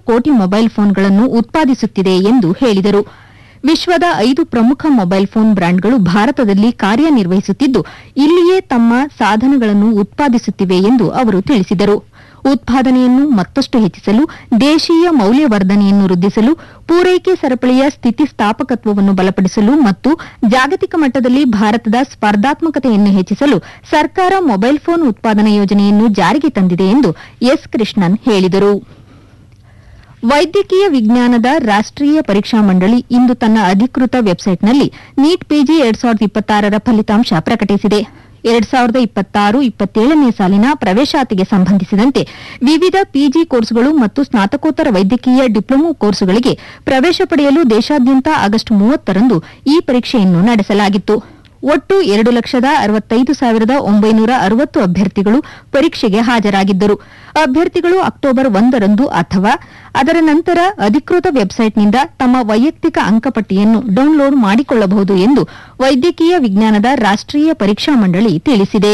ಕೋಟಿ ಮೊಬೈಲ್ ಫೋನ್ಗಳನ್ನು ಉತ್ಪಾದಿಸುತ್ತಿದೆ ಎಂದು ಹೇಳಿದರು ವಿಶ್ವದ ಐದು ಪ್ರಮುಖ ಮೊಬೈಲ್ ಫೋನ್ ಬ್ರ್ಯಾಂಡ್ಗಳು ಭಾರತದಲ್ಲಿ ಕಾರ್ಯನಿರ್ವಹಿಸುತ್ತಿದ್ದು ಇಲ್ಲಿಯೇ ತಮ್ಮ ಸಾಧನಗಳನ್ನು ಉತ್ಪಾದಿಸುತ್ತಿವೆ ಎಂದು ಅವರು ತಿಳಿಸಿದರು ಉತ್ಪಾದನೆಯನ್ನು ಮತ್ತಷ್ಟು ಹೆಚ್ಚಿಸಲು ದೇಶೀಯ ಮೌಲ್ಯವರ್ಧನೆಯನ್ನು ವೃದ್ಧಿಸಲು ಪೂರೈಕೆ ಸರಪಳಿಯ ಸ್ಥಿತಿಸ್ಥಾಪಕತ್ವವನ್ನು ಬಲಪಡಿಸಲು ಮತ್ತು ಜಾಗತಿಕ ಮಟ್ಟದಲ್ಲಿ ಭಾರತದ ಸ್ಪರ್ಧಾತ್ಮಕತೆಯನ್ನು ಹೆಚ್ಚಿಸಲು ಸರ್ಕಾರ ಮೊಬೈಲ್ ಫೋನ್ ಉತ್ಪಾದನಾ ಯೋಜನೆಯನ್ನು ಜಾರಿಗೆ ತಂದಿದೆ ಎಂದು ಎಸ್ ಕೃಷ್ಣನ್ ಹೇಳಿದರು ವೈದ್ಯಕೀಯ ವಿಜ್ಞಾನದ ರಾಷ್ಟೀಯ ಪರೀಕ್ಷಾ ಮಂಡಳಿ ಇಂದು ತನ್ನ ಅಧಿಕೃತ ವೆಬ್ಸೈಟ್ನಲ್ಲಿ ನೀಟ್ ಪಿಜಿ ಎರಡ್ ಸಾವಿರದ ಇಪ್ಪತ್ತಾರರ ಫಲಿತಾಂಶ ಪ್ರಕಟಿಸಿದೆ ಎರಡ್ ಸಾವಿರದ ಇಪ್ಪತ್ತಾರು ಇಪ್ಪತ್ತೇಳನೇ ಸಾಲಿನ ಪ್ರವೇಶಾತಿಗೆ ಸಂಬಂಧಿಸಿದಂತೆ ವಿವಿಧ ಪಿಜಿ ಕೋರ್ಸ್ಗಳು ಮತ್ತು ಸ್ನಾತಕೋತ್ತರ ವೈದ್ಯಕೀಯ ಡಿಪ್ಲೊಮೊ ಕೋರ್ಸ್ಗಳಿಗೆ ಪ್ರವೇಶ ಪಡೆಯಲು ದೇಶಾದ್ಯಂತ ಆಗಸ್ಟ್ ಮೂವತ್ತರಂದು ಈ ಪರೀಕ್ಷೆಯನ್ನು ನಡೆಸಲಾಗಿತ್ತು ಒಟ್ಟು ಎರಡು ಲಕ್ಷದ ಅರವತ್ತೈದು ಸಾವಿರದ ಒಂಬೈನೂರ ಅರವತ್ತು ಅಭ್ಯರ್ಥಿಗಳು ಪರೀಕ್ಷೆಗೆ ಹಾಜರಾಗಿದ್ದರು ಅಭ್ಯರ್ಥಿಗಳು ಅಕ್ಟೋಬರ್ ಒಂದರಂದು ಅಥವಾ ಅದರ ನಂತರ ಅಧಿಕೃತ ವೆಬ್ಸೈಟ್ನಿಂದ ತಮ್ಮ ವೈಯಕ್ತಿಕ ಅಂಕಪಟ್ಟಿಯನ್ನು ಡೌನ್ಲೋಡ್ ಮಾಡಿಕೊಳ್ಳಬಹುದು ಎಂದು ವೈದ್ಯಕೀಯ ವಿಜ್ಞಾನದ ರಾಷ್ಟೀಯ ಪರೀಕ್ಷಾ ಮಂಡಳಿ ತಿಳಿಸಿದೆ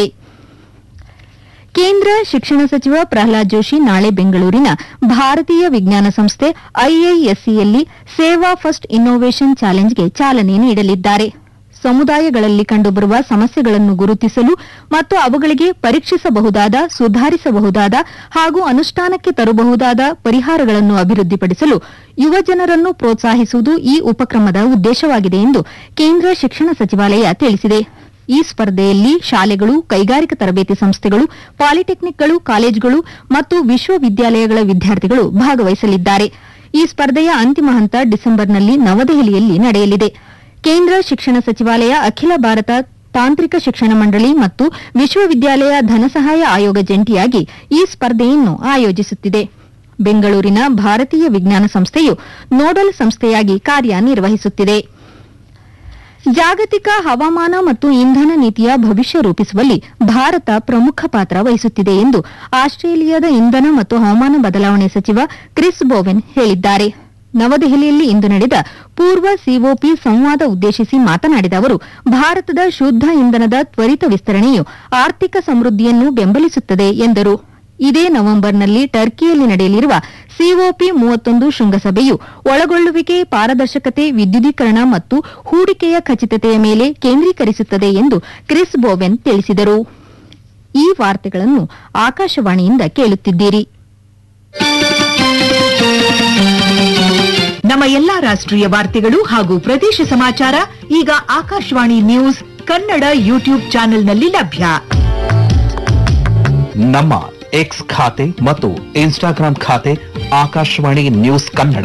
ಕೇಂದ್ರ ಶಿಕ್ಷಣ ಸಚಿವ ಪ್ರಹ್ಲಾದ್ ಜೋಶಿ ನಾಳೆ ಬೆಂಗಳೂರಿನ ಭಾರತೀಯ ವಿಜ್ಞಾನ ಸಂಸ್ಥೆ ಐಐಎಸ್ಸಿಯಲ್ಲಿ ಸೇವಾ ಫಸ್ಟ್ ಇನ್ನೋವೇಷನ್ ಚಾಲೆಂಜ್ಗೆ ಚಾಲನೆ ನೀಡಲಿದ್ದಾರೆ ಸಮುದಾಯಗಳಲ್ಲಿ ಕಂಡುಬರುವ ಸಮಸ್ಯೆಗಳನ್ನು ಗುರುತಿಸಲು ಮತ್ತು ಅವುಗಳಿಗೆ ಪರೀಕ್ಷಿಸಬಹುದಾದ ಸುಧಾರಿಸಬಹುದಾದ ಹಾಗೂ ಅನುಷ್ಠಾನಕ್ಕೆ ತರಬಹುದಾದ ಪರಿಹಾರಗಳನ್ನು ಅಭಿವೃದ್ಧಿಪಡಿಸಲು ಯುವ ಜನರನ್ನು ಪ್ರೋತ್ಸಾಹಿಸುವುದು ಈ ಉಪಕ್ರಮದ ಉದ್ದೇಶವಾಗಿದೆ ಎಂದು ಕೇಂದ್ರ ಶಿಕ್ಷಣ ಸಚಿವಾಲಯ ತಿಳಿಸಿದೆ ಈ ಸ್ಪರ್ಧೆಯಲ್ಲಿ ಶಾಲೆಗಳು ಕೈಗಾರಿಕಾ ತರಬೇತಿ ಸಂಸ್ಥೆಗಳು ಪಾಲಿಟೆಕ್ನಿಕ್ಗಳು ಕಾಲೇಜುಗಳು ಮತ್ತು ವಿಶ್ವವಿದ್ಯಾಲಯಗಳ ವಿದ್ಯಾರ್ಥಿಗಳು ಭಾಗವಹಿಸಲಿದ್ದಾರೆ ಈ ಸ್ಪರ್ಧೆಯ ಅಂತಿಮ ಹಂತ ಡಿಸೆಂಬರ್ನಲ್ಲಿ ನವದೆಹಲಿಯಲ್ಲಿ ನಡೆಯಲಿದೆ ಕೇಂದ್ರ ಶಿಕ್ಷಣ ಸಚಿವಾಲಯ ಅಖಿಲ ಭಾರತ ತಾಂತ್ರಿಕ ಶಿಕ್ಷಣ ಮಂಡಳಿ ಮತ್ತು ವಿಶ್ವವಿದ್ಯಾಲಯ ಧನಸಹಾಯ ಆಯೋಗ ಜಂಟಿಯಾಗಿ ಈ ಸ್ಪರ್ಧೆಯನ್ನು ಆಯೋಜಿಸುತ್ತಿದೆ ಬೆಂಗಳೂರಿನ ಭಾರತೀಯ ವಿಜ್ಞಾನ ಸಂಸ್ಥೆಯು ನೋಡಲ್ ಸಂಸ್ಥೆಯಾಗಿ ಕಾರ್ಯನಿರ್ವಹಿಸುತ್ತಿದೆ ಜಾಗತಿಕ ಹವಾಮಾನ ಮತ್ತು ಇಂಧನ ನೀತಿಯ ಭವಿಷ್ಯ ರೂಪಿಸುವಲ್ಲಿ ಭಾರತ ಪ್ರಮುಖ ಪಾತ್ರ ವಹಿಸುತ್ತಿದೆ ಎಂದು ಆಸ್ಟ್ರೇಲಿಯಾದ ಇಂಧನ ಮತ್ತು ಹವಾಮಾನ ಬದಲಾವಣೆ ಸಚಿವ ಕ್ರಿಸ್ ಬೋವೆನ್ ಹೇಳಿದ್ದಾರೆ ನವದೆಹಲಿಯಲ್ಲಿ ಇಂದು ನಡೆದ ಪೂರ್ವ ಸಿಒಪಿ ಸಂವಾದ ಉದ್ದೇಶಿಸಿ ಮಾತನಾಡಿದ ಅವರು ಭಾರತದ ಶುದ್ದ ಇಂಧನದ ತ್ವರಿತ ವಿಸ್ತರಣೆಯು ಆರ್ಥಿಕ ಸಮೃದ್ಧಿಯನ್ನು ಬೆಂಬಲಿಸುತ್ತದೆ ಎಂದರು ಇದೇ ನವೆಂಬರ್ನಲ್ಲಿ ಟರ್ಕಿಯಲ್ಲಿ ನಡೆಯಲಿರುವ ಸಿಒಪಿ ಮೂವತ್ತೊಂದು ಶೃಂಗಸಭೆಯು ಒಳಗೊಳ್ಳುವಿಕೆ ಪಾರದರ್ಶಕತೆ ವಿದ್ಯುದೀಕರಣ ಮತ್ತು ಹೂಡಿಕೆಯ ಖಚಿತತೆಯ ಮೇಲೆ ಕೇಂದ್ರೀಕರಿಸುತ್ತದೆ ಎಂದು ಕ್ರಿಸ್ ಬೋವೆನ್ ತಿಳಿಸಿದರು ಈ ವಾರ್ತೆಗಳನ್ನು ಆಕಾಶವಾಣಿಯಿಂದ ಕೇಳುತ್ತಿದ್ದೀರಿ ನಮ್ಮ ಎಲ್ಲಾ ರಾಷ್ಟ್ರೀಯ ವಾರ್ತೆಗಳು ಹಾಗೂ ಪ್ರದೇಶ ಸಮಾಚಾರ ಈಗ ಆಕಾಶವಾಣಿ ನ್ಯೂಸ್ ಕನ್ನಡ ಯೂಟ್ಯೂಬ್ ಚಾನೆಲ್ನಲ್ಲಿ ಲಭ್ಯ ನಮ್ಮ ಎಕ್ಸ್ ಖಾತೆ ಮತ್ತು ಇನ್ಸ್ಟಾಗ್ರಾಂ ಖಾತೆ ಆಕಾಶವಾಣಿ ನ್ಯೂಸ್ ಕನ್ನಡ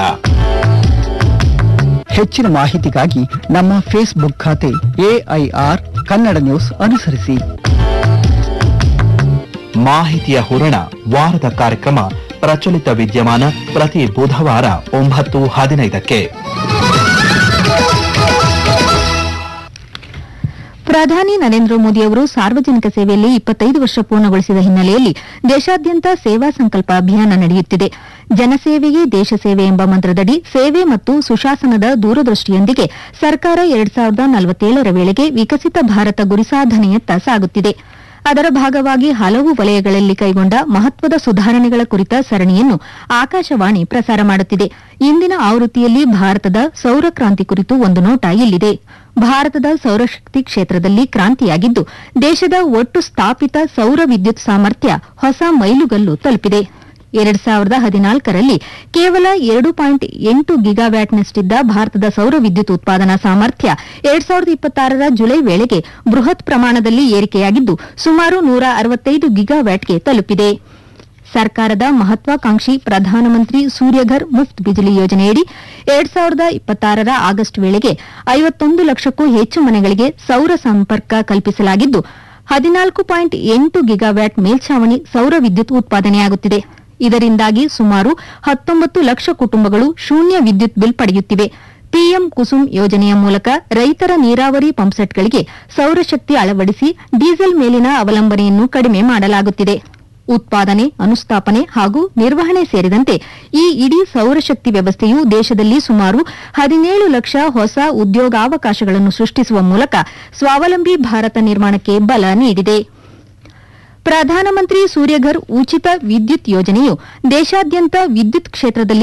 ಹೆಚ್ಚಿನ ಮಾಹಿತಿಗಾಗಿ ನಮ್ಮ ಫೇಸ್ಬುಕ್ ಖಾತೆ ಎಐಆರ್ ಕನ್ನಡ ನ್ಯೂಸ್ ಅನುಸರಿಸಿ ಮಾಹಿತಿಯ ಹೂರಣ ವಾರದ ಕಾರ್ಯಕ್ರಮ ಪ್ರಚಲಿತ ವಿದ್ಯಮಾನ ಪ್ರತಿ ಬುಧವಾರ ಒಂಬತ್ತು ಹದಿನೈದಕ್ಕೆ ಪ್ರಧಾನಿ ನರೇಂದ್ರ ಮೋದಿ ಅವರು ಸಾರ್ವಜನಿಕ ಸೇವೆಯಲ್ಲಿ ಇಪ್ಪತ್ತೈದು ವರ್ಷ ಪೂರ್ಣಗೊಳಿಸಿದ ಹಿನ್ನೆಲೆಯಲ್ಲಿ ದೇಶಾದ್ಯಂತ ಸೇವಾ ಸಂಕಲ್ಪ ಅಭಿಯಾನ ನಡೆಯುತ್ತಿದೆ ಜನಸೇವೆಯೇ ದೇಶ ಸೇವೆ ಎಂಬ ಮಂತ್ರದಡಿ ಸೇವೆ ಮತ್ತು ಸುಶಾಸನದ ದೂರದೃಷ್ಟಿಯೊಂದಿಗೆ ಸರ್ಕಾರ ಎರಡ್ ಸಾವಿರದ ನಲವತ್ತೇಳರ ವೇಳೆಗೆ ವಿಕಸಿತ ಭಾರತ ಗುರಿ ಸಾಧನೆಯತ್ತ ಸಾಗುತ್ತಿದೆ ಅದರ ಭಾಗವಾಗಿ ಹಲವು ವಲಯಗಳಲ್ಲಿ ಕೈಗೊಂಡ ಮಹತ್ವದ ಸುಧಾರಣೆಗಳ ಕುರಿತ ಸರಣಿಯನ್ನು ಆಕಾಶವಾಣಿ ಪ್ರಸಾರ ಮಾಡುತ್ತಿದೆ ಇಂದಿನ ಆವೃತ್ತಿಯಲ್ಲಿ ಭಾರತದ ಸೌರ ಕ್ರಾಂತಿ ಕುರಿತು ಒಂದು ನೋಟ ಇಲ್ಲಿದೆ ಭಾರತದ ಸೌರಶಕ್ತಿ ಕ್ಷೇತ್ರದಲ್ಲಿ ಕ್ರಾಂತಿಯಾಗಿದ್ದು ದೇಶದ ಒಟ್ಟು ಸ್ಥಾಪಿತ ಸೌರ ವಿದ್ಯುತ್ ಸಾಮರ್ಥ್ಯ ಹೊಸ ಮೈಲುಗಲ್ಲು ತಲುಪಿದೆ ಎರಡ್ ಸಾವಿರದ ಹದಿನಾಲ್ಕರಲ್ಲಿ ಕೇವಲ ಎರಡು ಪಾಯಿಂಟ್ ಎಂಟು ಗಿಗಾವ್ಯಾಟ್ನಷ್ಟಿದ್ದ ಭಾರತದ ಸೌರ ವಿದ್ಯುತ್ ಉತ್ಪಾದನಾ ಸಾಮರ್ಥ್ಯ ಎರಡ್ ಸಾವಿರದ ಇಪ್ಪತ್ತಾರರ ಜುಲೈ ವೇಳೆಗೆ ಬೃಹತ್ ಪ್ರಮಾಣದಲ್ಲಿ ಏರಿಕೆಯಾಗಿದ್ದು ಸುಮಾರು ನೂರ ಅರವತ್ತೈದು ಗಿಗಾವ್ಯಾಟ್ಗೆ ತಲುಪಿದೆ ಸರ್ಕಾರದ ಮಹತ್ವಾಕಾಂಕ್ಷಿ ಪ್ರಧಾನಮಂತ್ರಿ ಸೂರ್ಯಘರ್ ಮುಫ್ತ್ ಬಿಜಿಲಿ ಯೋಜನೆಯಡಿ ಎರಡ್ ಸಾವಿರದ ಇಪ್ಪತ್ತಾರರ ಆಗಸ್ಟ್ ವೇಳೆಗೆ ಐವತ್ತೊಂದು ಲಕ್ಷಕ್ಕೂ ಹೆಚ್ಚು ಮನೆಗಳಿಗೆ ಸೌರ ಸಂಪರ್ಕ ಕಲ್ಪಿಸಲಾಗಿದ್ದು ಹದಿನಾಲ್ಕು ಪಾಯಿಂಟ್ ಎಂಟು ಗಿಗಾವ್ಯಾಟ್ ಮೇಲ್ಛಾವಣಿ ಸೌರ ವಿದ್ಯುತ್ ಉತ್ಪಾದನೆಯಾಗುತ್ತಿದೆ ಇದರಿಂದಾಗಿ ಸುಮಾರು ಹತ್ತೊಂಬತ್ತು ಲಕ್ಷ ಕುಟುಂಬಗಳು ಶೂನ್ಯ ವಿದ್ಯುತ್ ಬಿಲ್ ಪಡೆಯುತ್ತಿವೆ ಪಿಎಂ ಕುಸುಮ್ ಯೋಜನೆಯ ಮೂಲಕ ರೈತರ ನೀರಾವರಿ ಪಂಪ್ಸೆಟ್ಗಳಿಗೆ ಸೌರಶಕ್ತಿ ಅಳವಡಿಸಿ ಡೀಸೆಲ್ ಮೇಲಿನ ಅವಲಂಬನೆಯನ್ನು ಕಡಿಮೆ ಮಾಡಲಾಗುತ್ತಿದೆ ಉತ್ಪಾದನೆ ಅನುಸ್ಥಾಪನೆ ಹಾಗೂ ನಿರ್ವಹಣೆ ಸೇರಿದಂತೆ ಈ ಇಡೀ ಸೌರಶಕ್ತಿ ವ್ಯವಸ್ಥೆಯು ದೇಶದಲ್ಲಿ ಸುಮಾರು ಹದಿನೇಳು ಲಕ್ಷ ಹೊಸ ಉದ್ಯೋಗಾವಕಾಶಗಳನ್ನು ಸೃಷ್ಟಿಸುವ ಮೂಲಕ ಸ್ವಾವಲಂಬಿ ಭಾರತ ನಿರ್ಮಾಣಕ್ಕೆ ಬಲ ನೀಡಿದೆ ಪ್ರಧಾನಮಂತ್ರಿ ಸೂರ್ಯಘರ್ ಉಚಿತ ವಿದ್ಯುತ್ ಯೋಜನೆಯು ದೇಶಾದ್ಯಂತ ವಿದ್ಯುತ್ ಕ್ಷೇತ್ರದಲ್ಲಿ